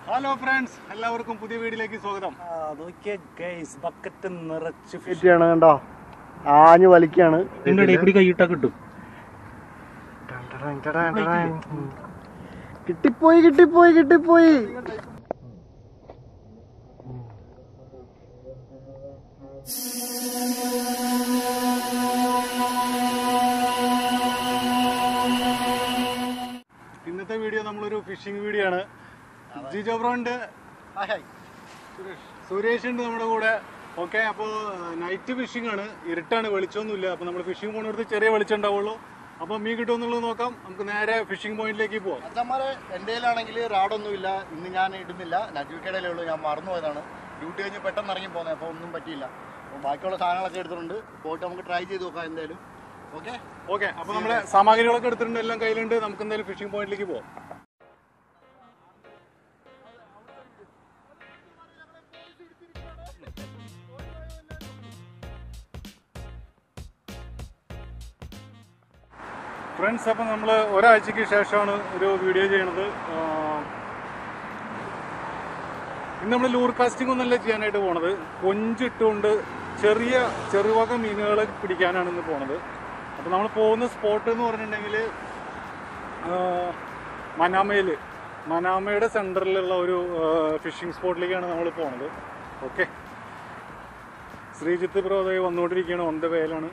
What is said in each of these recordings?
Hello friends എല്ലാവർക്കും പുതിയ വീഡിയോയിലേക്ക് സ്വാഗതം നോക്കിയ ഗൈസ് ബക്കറ്റ് നിറച്ച് ഫിഷ് ഫിറ്റാണ് കണ്ടോ ആഞ്ഞു വലിക്കാണ് ഇതിന്റെ ഇടയിൽ കൂടി കൈയിട്ടാ കിട്ടും കിട്ടിപ്പോയി കിട്ടിപ്പോയി കിട്ടിപ്പോയി ഇന്നത്തെ വീഡിയോ നമ്മളൊരു ഫിഷിംഗ് വീഡിയോ ആണ് ജിജോ ബ്രോ ഉണ്ട് സുരേഷ് ഉണ്ട് നമ്മുടെ കൂടെ ഓക്കെ അപ്പോൾ നൈറ്റ് ഫിഷിംഗ് ആണ് ഇരുട്ടാണ് വെളിച്ചമൊന്നുമില്ല അപ്പോൾ നമ്മൾ ഫിഷിംഗ് പോകുന്നിടത്ത് ചെറിയ വെളിച്ചം ഉണ്ടാവുള്ളൂ അപ്പോൾ മീൻ കിട്ടുമെന്നുള്ളത് നോക്കാം നമുക്ക് നേരെ ഫിഷിംഗ് പോയിന്റിലേക്ക് പോവാം അച്ഛന്മാരെ എൻ്റെ കയ്യിലാണെങ്കിൽ റാഡൊന്നുമില്ല ഇന്ന് ഞാൻ ഇടുന്നില്ല നജുക്കടയിലേ ഉള്ളൂ ഞാൻ മറന്നുപോയതാണ് ഡ്യൂട്ടി കഴിഞ്ഞ് പെട്ടെന്ന് ഇറങ്ങി പോകുന്നത് അപ്പോൾ ഒന്നും പറ്റിയില്ല അപ്പോൾ ബാക്കിയുള്ള സാധനങ്ങളൊക്കെ എടുത്തിട്ടുണ്ട് പോയിട്ട് നമുക്ക് ട്രൈ ചെയ്ത് നോക്കാം എന്തായാലും ഓക്കെ ഓക്കെ അപ്പോൾ നമ്മുടെ സാമഗ്രികളൊക്കെ എടുത്തിട്ടുണ്ട് എല്ലാം കയ്യിലുണ്ട് നമുക്ക് എന്തായാലും ഫിഷിംഗ് പോയിന്റിലേക്ക് പോവാം ഫ്രണ്ട്സ് അപ്പം നമ്മൾ ഒരാഴ്ചക്ക് ശേഷമാണ് ഒരു വീഡിയോ ചെയ്യണത് ആഹ് ഇന്ന് നമ്മൾ ലൂർ കാസ്റ്റിംഗ് ഒന്നല്ല ചെയ്യാനായിട്ട് പോണത് കൊഞ്ചിട്ടുകൊണ്ട് ചെറിയ ചെറുവക മീനുകളെ പിടിക്കാനാണ് ഇന്ന് പോണത് അപ്പോൾ നമ്മൾ പോകുന്ന സ്പോട്ട് എന്ന് പറഞ്ഞിട്ടുണ്ടെങ്കിൽ മനാമയിൽ മനാമയുടെ സെൻറ്ററിലുള്ള ഒരു ഫിഷിംഗ് സ്പോട്ടിലേക്കാണ് നമ്മൾ പോണത് ഓക്കെ ശ്രീജിത്ത് ബ്രോദയ വന്നുകൊണ്ടിരിക്കുകയാണ് ഓൺ ദ വേലാണ്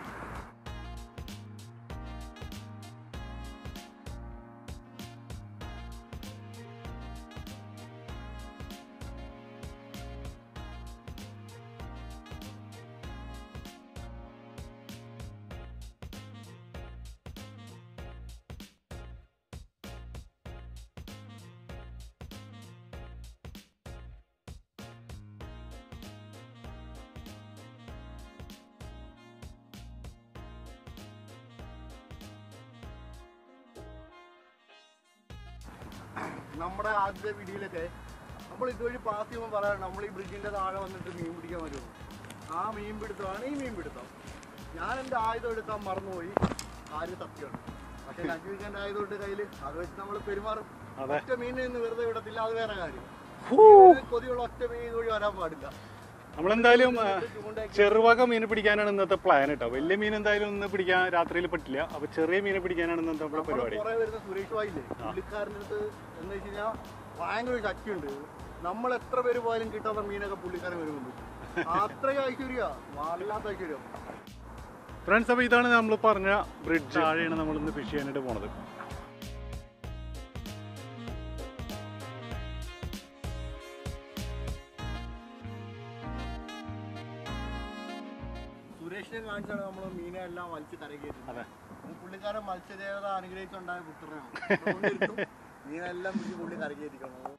നമ്മുടെ ആദ്യത്തെ വീഡിയോയിലൊക്കെ നമ്മൾ ഇതുവഴി പാസ് ചെയ്യുമ്പോൾ പറയാറുണ്ട് നമ്മൾ ഈ ബ്രിഡ്ജിൻ്റെ താഴെ വന്നിട്ട് മീൻ പിടിക്കാൻ വരുമോ ആ മീൻ പിടുത്തമാണ് ഈ മീൻ പിടുത്തം ഞാൻ എൻ്റെ ആയുധം എടുക്കാൻ മറന്നുപോയി കാര്യം സത്യമാണ് പക്ഷേ നജുവിൻ്റെ ആയുധം ഉണ്ട് കയ്യിൽ അത് വെച്ച് നമ്മൾ പെരുമാറും അതെ. ഒറ്റ മീനിനെ ഇന്ന് വെറുതെ വിടത്തില്ല അത് വേറെ കാര്യം കൊതിയുള്ള ഒറ്റ മീൻ ഇതുവഴി വരാൻ പാടില്ല നമ്മളെന്തായാലും ആ, ചൂണ്ടയൊക്കെ ചെറുവക മീൻ പിടിക്കാനാണ് ഇന്നത്തെ പ്ലാൻ കേട്ടോ വലിയ മീൻ എന്തായാലും ഇന്ന് പിടിക്കാൻ രാത്രിയിൽ പറ്റില്ല അപ്പോൾ ചെറിയ മീനെ പിടിക്കാനാണ് ഇന്നത്തെ നമ്മുടെ പരിപാടി കുറെ വരുന്ന സുരേഷ് വായില്ലേ പുള്ളിക്കാരൻ്റെ അടുത്ത് എന്ന് വെച്ച് കഴിഞ്ഞാൽ ഭയങ്കര ഒരു ശക്തിയുണ്ട് നമ്മൾ എത്ര പേര് പോയാലും കിട്ടാത്ത മീനൊക്കെ പുള്ളിക്കാരൻ വരുന്നുണ്ട് അത്രയും ഐശ്വര്യ വല്ലാത്ത ഐശ്വര്യം ഫ്രണ്ട്സ് അപ്പോൾ ഇതാണ് നമ്മൾ പറഞ്ഞ ബ്രിഡ്ജ് താഴെയാണ് നമ്മൾ ഇന്ന് ഫിഷ് ചെയ്യാനായിട്ട് പോണത് സുരേഷിനെ കാണിച്ചാണ് നമ്മൾ മീനെ എല്ലാം വലിച്ച് കരകയറ്റുന്നത് അതെ. ഈ പുള്ളിക്കാരൻ മത്സ്യദേവത അനുഗ്രഹിച്ചുണ്ടായ പുത്രനാണ് അതുകൊണ്ടിരിക്കും മീനെല്ലാം പിടിച്ച് പുള്ളി കരകയറ്റിക്കണം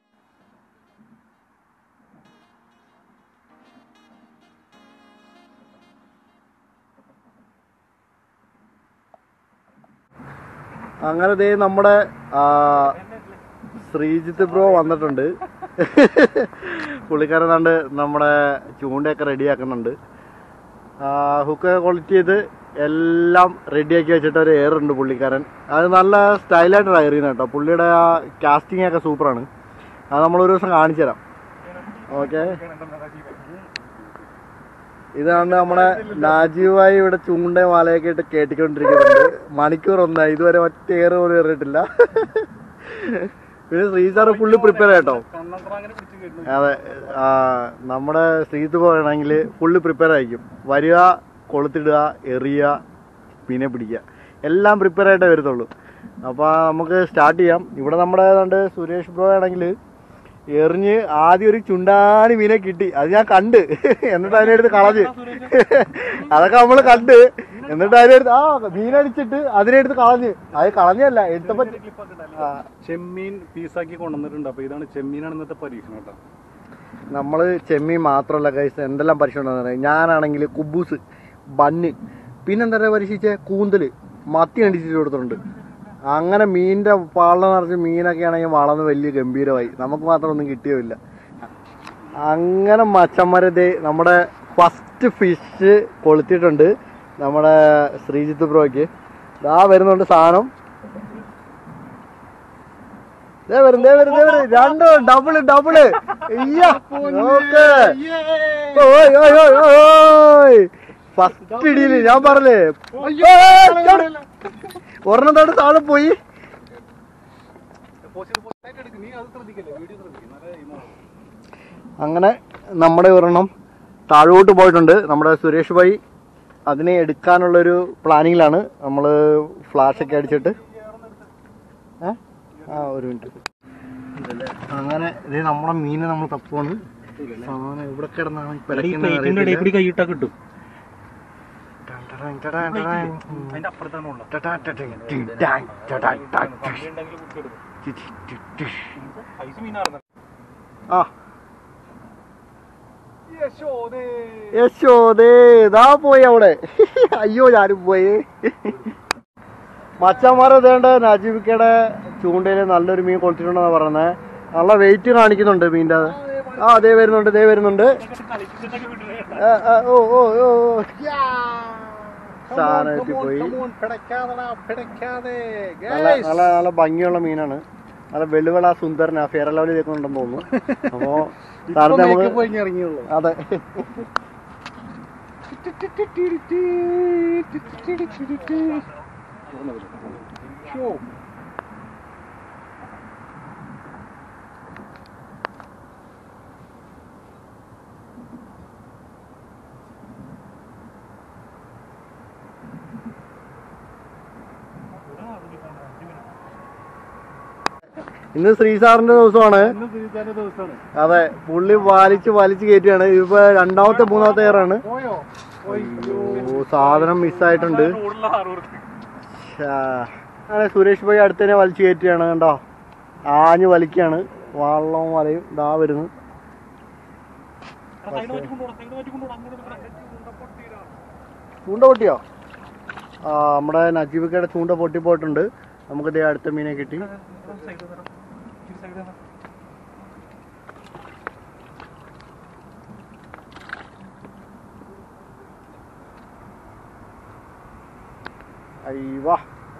അങ്ങനെ ദേ നമ്മുടെ ആ, ശ്രീജിത്ത് ബ്രോ വന്നിട്ടുണ്ട് പുള്ളിക്കാരൻ കണ്ട് നമ്മുടെ ചൂണ്ടയൊക്കെ റെഡിയാക്കുന്നുണ്ട് ഹുക്ക് ക്വാളിറ്റി ചെയ്ത് എല്ലാം റെഡിയാക്കി വെച്ചിട്ട് ഒരു എയർ ഉണ്ട് പുള്ളിക്കാരൻ അത് നല്ല സ്റ്റൈലായിട്ട് എയർ ചെയ്യുന്നത് കേട്ടോ പുള്ളിയുടെ ആ കാസ്റ്റിംഗ് ഒക്കെ സൂപ്പറാണ് അത് നമ്മളൊരു ദിവസം കാണിച്ചു തരാം ഓക്കെ ഇതാണ് നമ്മുടെ നാജീവായി ഇവിടെ ചൂണ്ട മാലയൊക്കെ ഇട്ട് കേട്ടിക്കൊണ്ടിരിക്കുന്നുണ്ട് മണിക്കൂർ ഒന്നായി ഇതുവരെ ഒറ്റ എയർ പോലും കയറിയിട്ടില്ല പിന്നെ ശ്രീസാർ ഫുള്ള് പ്രിപ്പയർ കേട്ടോ കണ്ണന്ത്രാങ്ങനെ പിടിച്ച് കേട്ടു അതെ ആ, നമ്മുടെ ശ്രീത്ത് പോകണമെങ്കിൽ ഫുള്ള് പ്രിപ്പയർ ആയിരിക്കും വരിക കൊളുത്തിടുക എറിയുക മീനെ പിടിക്കുക എല്ലാം പ്രിപ്പയർ ആയിട്ടേ വരത്തുള്ളൂ അപ്പോൾ നമുക്ക് സ്റ്റാർട്ട് ചെയ്യാം ഇവിടെ നമ്മുടെ ഏതാണ്ട് സുരേഷ് ബ്രോ ആണെങ്കിൽ എറിഞ്ഞ് ആദ്യം ഒരു ചുണ്ടാണി മീനെ കിട്ടി അത് ഞാൻ കണ്ട് എന്നിട്ട് അതിനെടുത്ത് കളഞ്ഞ് അതൊക്കെ നമ്മൾ കണ്ട് എന്നിട്ട് അതിനെടുത്ത് ആ മീനടിച്ചിട്ട് അതിനെടുത്ത് കളഞ്ഞ് അത് കളഞ്ഞല്ല എടുത്തപ്പോ ആ ചെമ്മീൻ പീസാക്കി കൊണ്ടുവന്നിട്ടുണ്ട് അപ്പോൾ ഇതാണ് ചെമ്മീനാണ് ഇന്നത്തെ പരീക്ഷണം കേട്ടോ നമ്മൾ ചെമ്മീൻ മാത്രമല്ല കഴിച്ചത് എന്തെല്ലാം പരിശോധന ഞാനാണെങ്കിൽ കുബൂസ് ബന്ന് പിന്നെന്താ പറയുക പരീക്ഷിച്ച കൂന്തൽ മത്തി കണ്ടിച്ചിട്ട് കൊടുത്തിട്ടുണ്ട് അങ്ങനെ മീനിന്റെ പാള നിറച്ച് മീനൊക്കെ ആണെങ്കിൽ വളർന്ന് വലിയ ഗംഭീരമായി നമുക്ക് മാത്രം ഒന്നും കിട്ടിയില്ല അങ്ങനെ മച്ചന്മാരത് നമ്മുടെ ഫസ്റ്റ് ഫിഷ് കൊളുത്തിയിട്ടുണ്ട് നമ്മുടെ ശ്രീജിത്ത് ബ്രോയ്ക്ക് ഇതാ വരുന്നുണ്ട് സാധനം ദേ വരും ദേ വരും ദേ വരും രണ്ടോ ഡബിള് ഡബിള് അയ്യാ നോക്ക് ഓയ് ഓയ് ഓയ് ഓയ് ഫസ്റ്റ് ഇടിയില് ഞാൻ പറഞ്ഞേ ഏയ്, ചാട്. ഒരെണ്ണം തൊട്ട് താഴെ പോയി നീ അത് ശ്രദ്ധിക്കല്ലേ വീഡിയോ ശ്രദ്ധിക്കും നല്ല ഇതാണ്. അങ്ങനെ നമ്മുടെ ഒരെണ്ണം താഴോട്ട് പോയിട്ടുണ്ട് നമ്മുടെ സുരേഷ് ഭായി അതിനെ എടുക്കാനുള്ളൊരു പ്ലാനിങ്ങിലാണ് നമ്മൾ ഫ്ലാഷ് ഒക്കെ അടിച്ചിട്ട് ഏ? ആ ഒരു മിനിറ്റ് അങ്ങനെ ഇത് നമ്മുടെ മീനെ നമ്മൾ തപ്പുവാണ് സാധനം എവിടെ കിടന്നാണ് ഈ പ്ലേറ്റിന്റെ ഇടയിൽ കൂടി കൈയിട്ടാ കിട്ടും കിടക്കുന്നത് അതിന്റെ അപ്പുറത്താണ് ഉള്ളത് പൈസ മീനാർന്നു ആ യശോദേ. യശോദേ ഇതാ പോയി അവിടെ അയ്യോ ഞാനും പോയി മച്ചന്മാർ ഇതേണ്ട നജീബിക്കയുടെ ചൂണ്ടയില് നല്ലൊരു മീൻ കൊളുത്തിട്ടുണ്ടെന്നാ പറയുന്നത് നല്ല വെയിറ്റ് കാണിക്കുന്നുണ്ട് മീൻ്റെ ആ അതേ വരുന്നുണ്ട് ദേ വരുന്നുണ്ട് ആ, ആ, ഓ ഓ ഓ ഓ. സാധനം എത്തിപ്പോയി Come on, പിടയ്ക്കാതെടാ, പിടയ്ക്കാതെ. നല്ല Guys. നല്ല നല്ല ഭംഗിയുള്ള മീനാണ് നല്ല വെളുവള സുന്ദരനാ ഫെയർ ലെവലിൽ നിൽക്കുന്നുണ്ടെന്ന് തോന്നുന്നു അപ്പോ ഇപ്പൊ സാറിന് നമുക്ക് makeup കഴിഞ്ഞ് ഇറങ്ങിയുള്ളൂ. അതെ ഷോ. ഇന്ന് ശ്രീസാറിന്റെ ദിവസമാണ് ഇന്ന് തിരിച്ചാന്റെ ദിവസമാണ് അതെ പുള്ളി വലിച്ച് വലിച്ച് കയറ്റിയാണ് ഇപ്പൊ രണ്ടാമത്തെ മൂന്നാമത്തെ എയറാണ് പോയോ പോയി ഓ സാധനം മിസ്സായിട്ടുണ്ട് ശ്ശാ. അങ്ങനെ സുരേഷ് ഭായി അടുത്തന്നെ വലിച്ചു കയറ്റിയാണ് കണ്ടോ ആഞ്ഞ് വലിക്കാണ് വള്ളവും വലയും ഇതാ വരുന്നു ചൂണ്ട പൊട്ടിയോ ആ നമ്മുടെ നജീബിക്കയുടെ ചൂണ്ട പൊട്ടി പോയിട്ടുണ്ട് നമുക്ക് ദേ അടുത്ത മീനെ കിട്ടി അയ്യവാ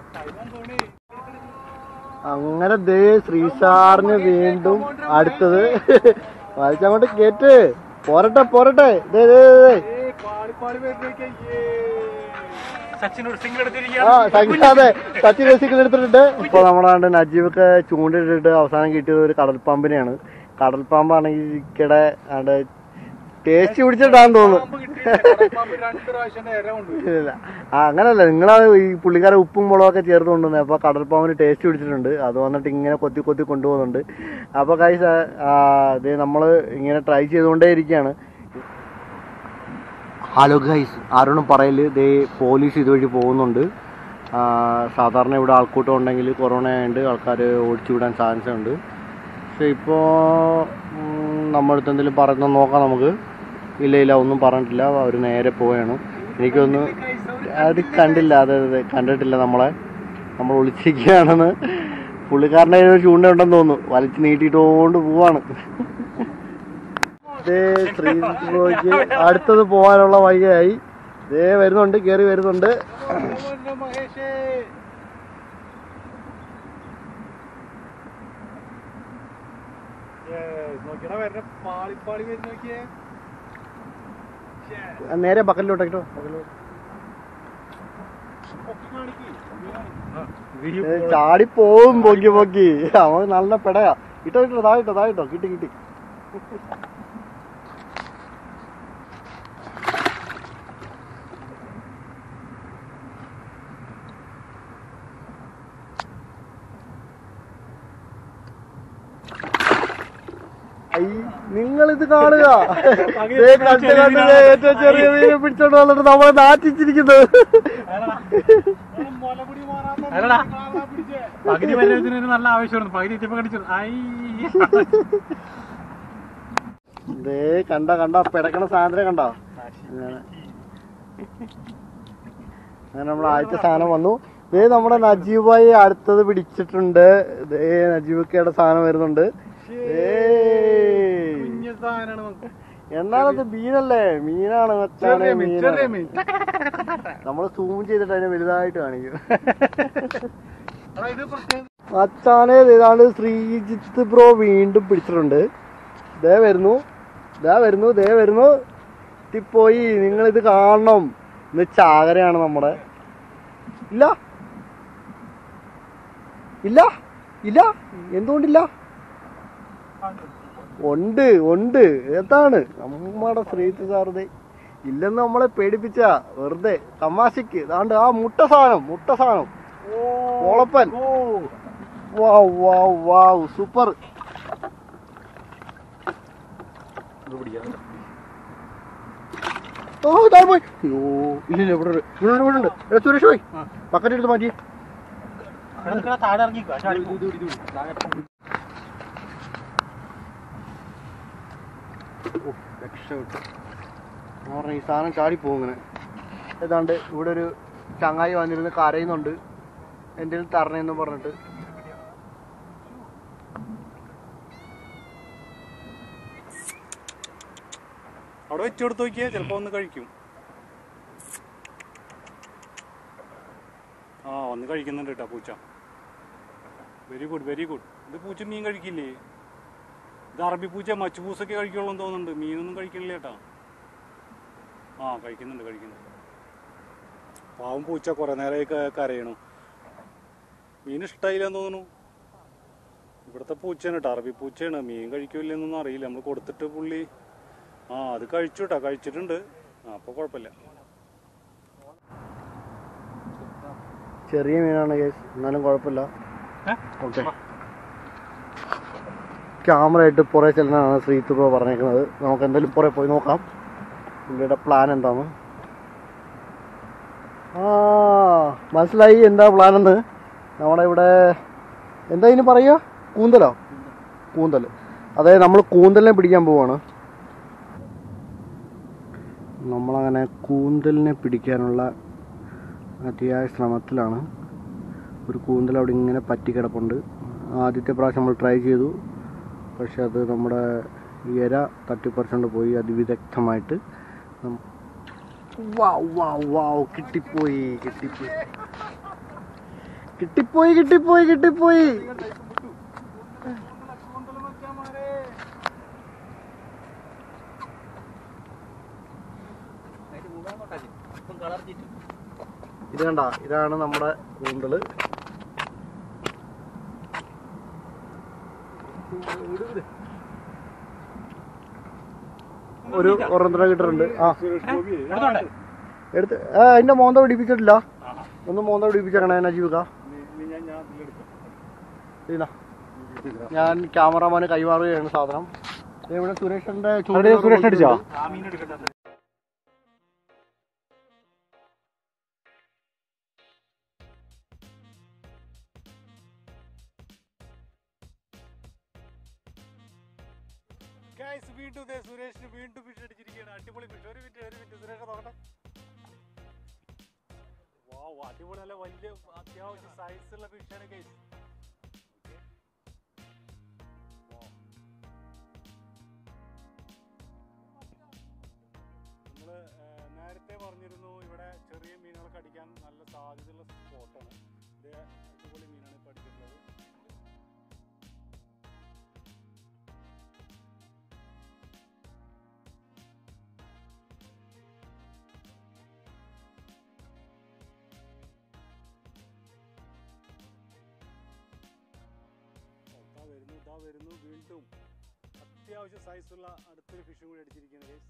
അങ്ങനെ ദേ ശ്രീസാറിന് വീണ്ടും അടുത്തത് വലിച്ചങ്ങോട്ട് കേറ്റ് പോരട്ടെ പോരട്ടെ ദേ ദേ ദേ, ദേ പാളി പാളി വരുന്നേക്കാ സച്ചിനോട് സിംഗിൾ ആ എടുത്തിരിക്കുകയാണ് സംഘാതെ സച്ചിൻ രസിക്കൽ എടുത്തിട്ടുണ്ട് ഇപ്പൊ നമ്മുടെ നജീബൊക്കെ ചൂണ്ടിട്ടിട്ട് അവസാനം കിട്ടിയത് ഒരു കടൽ പാമ്പിനെയാണ് കടൽ പാമ്പാണെങ്കിൽ ഇക്കടെ ആണ്ട് ടേസ്റ്റ് പിടിച്ചിട്ടാന്ന് തോന്നുന്നു രണ്ട് പ്രാവശ്യം ഇര കൊണ്ട് ഇല്ല ആ അങ്ങനല്ല നിങ്ങളാ ഈ പുള്ളിക്കാരെ ഉപ്പും മുളകൊക്കെ ചേർത്ത് കൊണ്ടുവന്നത് അപ്പൊ കടൽപ്പാമ്പിന് ടേസ്റ്റ് പിടിച്ചിട്ടുണ്ട് അത് വന്നിട്ട് ഇങ്ങനെ കൊത്തി കൊത്തി കൊണ്ടുപോകുന്നുണ്ട് അപ്പൊ കൈസ് ഇത് നമ്മള് ഇങ്ങനെ ട്രൈ ചെയ്തുകൊണ്ടേ ഇരിക്കുകയാണ് ഹലോ ഗൈസ് ആരോടും പറയല് ദേ പോലീസ് ഇതുവഴി പോകുന്നുണ്ട് ആ, സാധാരണ ഇവിടെ ആൾക്കൂട്ടം ഉണ്ടെങ്കിൽ കൊറോണ ആയതുകൊണ്ട് ആൾക്കാർ ഓടിച്ചു വിടാൻ ചാൻസ് ഉണ്ട് പക്ഷെ ഇപ്പോൾ നമ്മളടുത്ത് എന്തെങ്കിലും പറയുന്ന നോക്കാം നമുക്ക് ഇല്ല ഇല്ല ഒന്നും പറഞ്ഞിട്ടില്ല അവർ നേരെ പോവുകയാണ് എനിക്കൊന്ന് അത് കണ്ടില്ല അതെ അതെ കണ്ടിട്ടില്ല നമ്മളെ നമ്മൾ ഒളിച്ചിരിക്കുകയാണെന്ന് പുള്ളിക്കാരൻ്റെ കയ്യിൽ ഒരു ചൂണ്ട ഉണ്ടെന്ന് തോന്നുന്നു വലിച്ച് നീട്ടിയിട്ടോണ്ട് പോവാണ് ദേ ശ്രീജിക്ക് അടുത്തത് പോകാനുള്ള വഴിയായി ദേ വരുന്നുണ്ട് കേറി വരുന്നുണ്ട് മഹേഷേ നോക്കിയടാ വരുന്ന പാളി പാളി വരുന്ന നോക്കിയേ നേരെ ബക്കലിലോട്ട് കേട്ടോ ബക്കലിലോട്ട് പൊക്കി കാണിക്ക് ഏ, ചാടി പോവും പൊക്കി പൊക്കി അവൻ നല്ല പെടയാ ഇട്ടോ ഇട്ടോ തായിട്ടോ തായിട്ടോ കിട്ടി കിട്ടി നിങ്ങൾ ഇത് കാണുക ദേ കണ്ട് കണ്ട് ദേ ഏറ്റവും ചെറിയ മീനെ പിടിച്ചോണ്ട് വന്നിട്ട് നമ്മളെ നാറ്റിച്ചിരിക്കുന്നത് മുലകുടി മാറാത്ത അല്ലടാ. കാണാൻ പിടിച്ചേ പകുതി വരത്തിന് ഒരു നല്ല ആവശ്യമായിരുന്നു പകുതി എത്തിയപ്പോ കടിച്ചു ഐ ദേ കണ്ട കണ്ട പിടക്കണ സാധനം കണ്ടോ അങ്ങനെ അങ്ങനെ നമ്മൾ ആദ്യത്തെ സാധനം വന്നു ദേ നമ്മുടെ നജീബായി അടുത്തത് പിടിച്ചിട്ടുണ്ട് ദേ നജീബക്കയുടെ സാധനം വരുന്നുണ്ട് ഏയ്. കുഞ്ഞ സാധനമാണ് നമുക്ക് എന്നാലത് മീനല്ലേ മീനാണ് മച്ചാനെ ചെറിയ മീൻ ചെറിയ മീൻ മീൻ നമ്മൾ സൂം ചെയ്തിട്ട് അതിനെ വലുതായിട്ട് കാണിക്കും എടാ, ഇത് പ്രത്യേകം മച്ചാനെ ഏതാണ്ട് ശ്രീജിത്ത് ബ്രോ വീണ്ടും പിടിച്ചിട്ടുണ്ട് ദേ വരുന്നു ദേ വരുന്നു ദേ വരുന്നു എത്തിപ്പോയി നിങ്ങളിത് കാണണം ഇന്ന് ചാകരയാണ് നമ്മുടെ ഇല്ല ഇല്ല ഇല്ല എന്തുകൊണ്ടില്ല ഉണ്ട് ഉണ്ട് ഏതാണ് നമ്മുടെ ശ്രീജിത്ത് സാറുദേ ഇല്ലെന്ന് നമ്മളെ പേടിപ്പിച്ച വെറുതെ തമാശക്ക് ദാണ്ട് ആ മുട്ട സാധനം മുട്ട സാധനം ഓളപ്പൻ വാവ് വാവ് വാവ് സൂപ്പർ ഓ താഴെ പോയി അയ്യോ ഇല്ല ഇല്ല ഇവിടെ ഉണ്ട്. ഇവിടെ ഉണ്ട്, ഇവിടെ ഉണ്ട് എടാ, സുരേഷ് പോയി ബക്കറ്റ് എടുത്ത് മാറ്റി താഴെ ഇറങ്ങിക്കോ രക്ഷപ്പെട്ടു ഞാൻ പറഞ്ഞ ഈ സാധനം ചാടിപ്പോകും ഇങ്ങനെ ഏതാണ്ട് ഇവിടെ ഒരു ചങ്ങായി വന്നിരുന്ന് കരയുന്നുണ്ട് എന്തെങ്കിലും തരണേന്ന് പറഞ്ഞിട്ട് അവിടെ വെച്ച് കൊടുത്ത് നോക്കിയാൽ ചിലപ്പോൾ ഒന്ന് കഴിക്കും ആ ഒന്ന് കഴിക്കുന്നുണ്ട് കേട്ടോ പൂച്ച വെരി ഗുഡ് വെരി ഗുഡ് ഇത് പൂച്ച മീൻ കഴിക്കില്ലേ ഇത് അറബി പൂച്ച മച്ചുപൂസൊക്കെ കഴിക്കുള്ളൂ എന്ന് തോന്നുന്നുണ്ട് മീനൊന്നും കഴിക്കണില്ല കേട്ടാ ആ കഴിക്കുന്നുണ്ട് കഴിക്കുന്നുണ്ട് പാവം പൂച്ച കുറെ നേരമായി ക- കരയണു മീൻ ഇഷ്ടമായില്ലെന്ന് തോന്നുന്നു ഇവിടുത്തെ പൂച്ചയാണ് കേട്ടോ അറബി പൂച്ചയാണ് മീൻ കഴിക്കില്ലെന്നൊന്നും അറിയില്ല നമ്മൾ കൊടുത്തിട്ട് പുള്ളി ആ അത് കഴിച്ചു കേട്ടോ കഴിച്ചിട്ടുണ്ട് ആ അപ്പോൾ കുഴപ്പമില്ല ചെറിയ മീനാണ് കേസ് എന്നാലും കുഴപ്പമില്ല ഓക്കെ ക്യാമറ ആയിട്ട് പുറേ ചെല്ലാനാണ് ശ്രീത്ത് ബ്രോ പറഞ്ഞേക്കുന്നത് നമുക്ക് എന്തായാലും പുറേ പോയി നോക്കാം പുള്ളിയുടെ പ്ലാൻ എന്താണ് ആ മനസ്സിലായി എന്താ പ്ലാൻ എന്ന് നമ്മുടെ ഇവിടെ എന്താ ഇനി പറയുക കൂന്തലോ കൂന്തൽ അതായത് നമ്മൾ കൂന്തലിനെ പിടിക്കാൻ പോവാണ് നമ്മളങ്ങനെ കൂന്തലിനെ പിടിക്കാനുള്ള അതിയായ ശ്രമത്തിലാണ് ഒരു കൂന്തൽ അവിടെ ഇങ്ങനെ പറ്റിക്കിടപ്പുണ്ട് ആദ്യത്തെ പ്രാവശ്യം നമ്മൾ ട്രൈ ചെയ്തു പക്ഷെ അത് നമ്മുടെ ഇര തട്ടിപ്പറിച്ചുകൊണ്ട് പോയി അതിവിദഗ്ധമായിട്ട് നം- വാവ് വാവ് വാവ് കിട്ടിപ്പോയി കിട്ടിപ്പോയി കിട്ടിപ്പോയി കിട്ടിപ്പോയി കിട്ടിപ്പോയി ഇത് കണ്ട ഇതാണ് നമ്മുടെ കൂന്തല് ഒരു ഒരൊന്നര കിട്ടുന്നുണ്ട് ആ എടുത്ത് ആ അതിന്റെ മോന്ത പിടിപ്പിച്ചിട്ടില്ല ഒന്ന് മോന്ത പിടിപ്പിച്ചേക്കണേ നജീവിക ഇല്ല ഞാൻ ക്യാമറമാന് കൈമാറുകയാണ് സാധനം ദേ ഇവിടെ സുരേഷിന്റെ അവിടെ സുരേഷ് അടിച്ചോ? ആ മീൻ എടുക്കട്ടെ ഗൈസ് വീണ്ടും ദേ സുരേഷിന് വീണ്ടും ഫിഷ് അടിച്ചിരിക്കുകയാണ് അടിപൊളി ഫിഷ് ഒരു മിനിറ്റ് ഒരു മിനിറ്റ് സുരേഷ് നോക്കട്ടെ വാവ് അടിപൊളി നല്ല വലിയ അത്യാവശ്യം സൈസുള്ള ഫിഷാണ് ഗൈസ് നമ്മൾ നേരത്തെ പറഞ്ഞിരുന്നു ഇവിടെ ചെറിയ മീനുകളൊക്കെ അടിക്കാൻ നല്ല സാധ്യതയുള്ള സ്പോട്ടാണ് ഇത് അടിപൊളി മീനാണ് ഇപ്പോൾ അടിക്കുന്നത് ഇതാ വരുന്നു ഇതാ വരുന്നു വീണ്ടും അത്യാവശ്യം സൈസുള്ള അടുത്തൊരു ഫിഷും കൂടി അടിച്ചിരിക്കുകയാണ് ഗൈസ്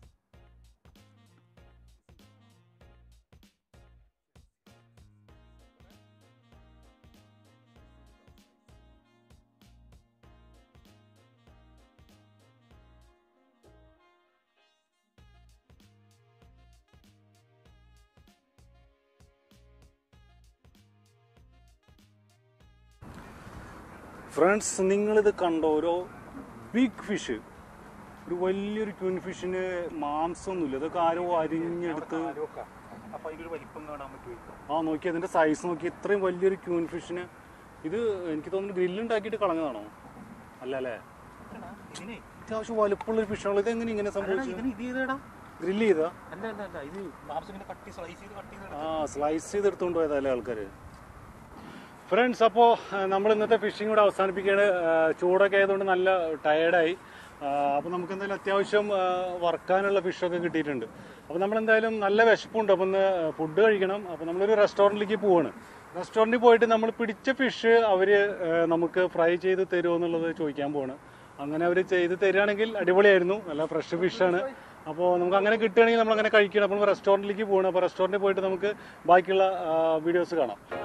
ഫ്രണ്ട്സ് നിങ്ങളിത് കണ്ടോ ഓരോ ബിഗ് ഫിഷ് ഒരു വലിയൊരു ക്യൂൻ ഫിഷിന് മാംസമൊന്നുമില്ല ഇതൊക്കെ ആരോ അരിഞ്ഞെടുത്ത് അപ്പൊ അതിന്റെ ഒരു വലിപ്പം കാണാൻ പറ്റുമായിരിക്കും ആ നോക്കി അതിന്റെ സൈസ് നോക്കി ഇത്രയും വലിയൊരു ക്യൂൻ ഫിഷിന് ഇത് എനിക്ക് തോന്നുന്നു ഗ്രില്ല് ഉണ്ടാക്കിയിട്ട് കളഞ്ഞതാണോ അല്ല അല്ലേ ഇതിനെ അത്യാവശ്യം വലുപ്പമുള്ള ഒരു ഫിഷാണല്ലോ ഇത് എങ്ങനെ ഇങ്ങനെ അല്ലടാ, സംഭവിച്ചു ഇതിന് ഇത് ചെയ്തേടാ ഗ്രില്ല് ചെയ്താ അല്ല അല്ല അല്ല ഇത് മാംസം ഇങ്ങനെ കട്ടി സ്ലൈസ് ചെയ്ത് കട്ട് ചെയ്ത് ആ സ്ലൈസ് ചെയ്ത് എടുത്തുകൊണ്ട് പോയതല്ലേ ആൾക്കാർ ഫ്രണ്ട്സ് അപ്പോൾ നമ്മൾ ഇന്നത്തെ ഫിഷിംഗ് കൂടെ അവസാനിപ്പിക്കുകയാണ് ആ, ചൂടൊക്കെ ആയതുകൊണ്ട് നല്ല ടയേർഡായി അപ്പോൾ നമുക്ക് എന്തായാലും അത്യാവശ്യം ആ, വറുക്കാനുള്ള ഫിഷൊക്കെ കിട്ടിയിട്ടുണ്ട് അപ്പോൾ നമ്മൾ എന്തായാലും നല്ല വിശപ്പുണ്ട് അപ്പോൾ ഒന്ന് ഫുഡ് കഴിക്കണം അപ്പോൾ നമ്മളൊരു റെസ്റ്റോറൻറ്റിലേക്ക് പോവാണ് റെസ്റ്റോറൻറ്റിൽ പോയിട്ട് നമ്മൾ പിടിച്ച ഫിഷ് അവർ നമുക്ക് ഫ്രൈ ചെയ്ത് തരുമോ എന്നുള്ളത് ചോദിക്കാൻ പോവാണ് അങ്ങനെ അവർ ചെയ്ത് തരികയാണെങ്കിൽ അടിപൊളിയായിരുന്നു നല്ല ഫ്രഷ് ഫിഷാണ് അപ്പോൾ നമുക്ക് അങ്ങനെ കിട്ടുകയാണെങ്കിൽ നമ്മൾ അങ്ങനെ കഴിക്കണം അപ്പോൾ റെസ്റ്റോറൻറ്റിലേക്ക് പോകണം അപ്പോൾ റെസ്റ്റോറൻറ്റിൽ പോയിട്ട് നമുക്ക് ബാക്കിയുള്ള വീഡിയോസ് കാണാം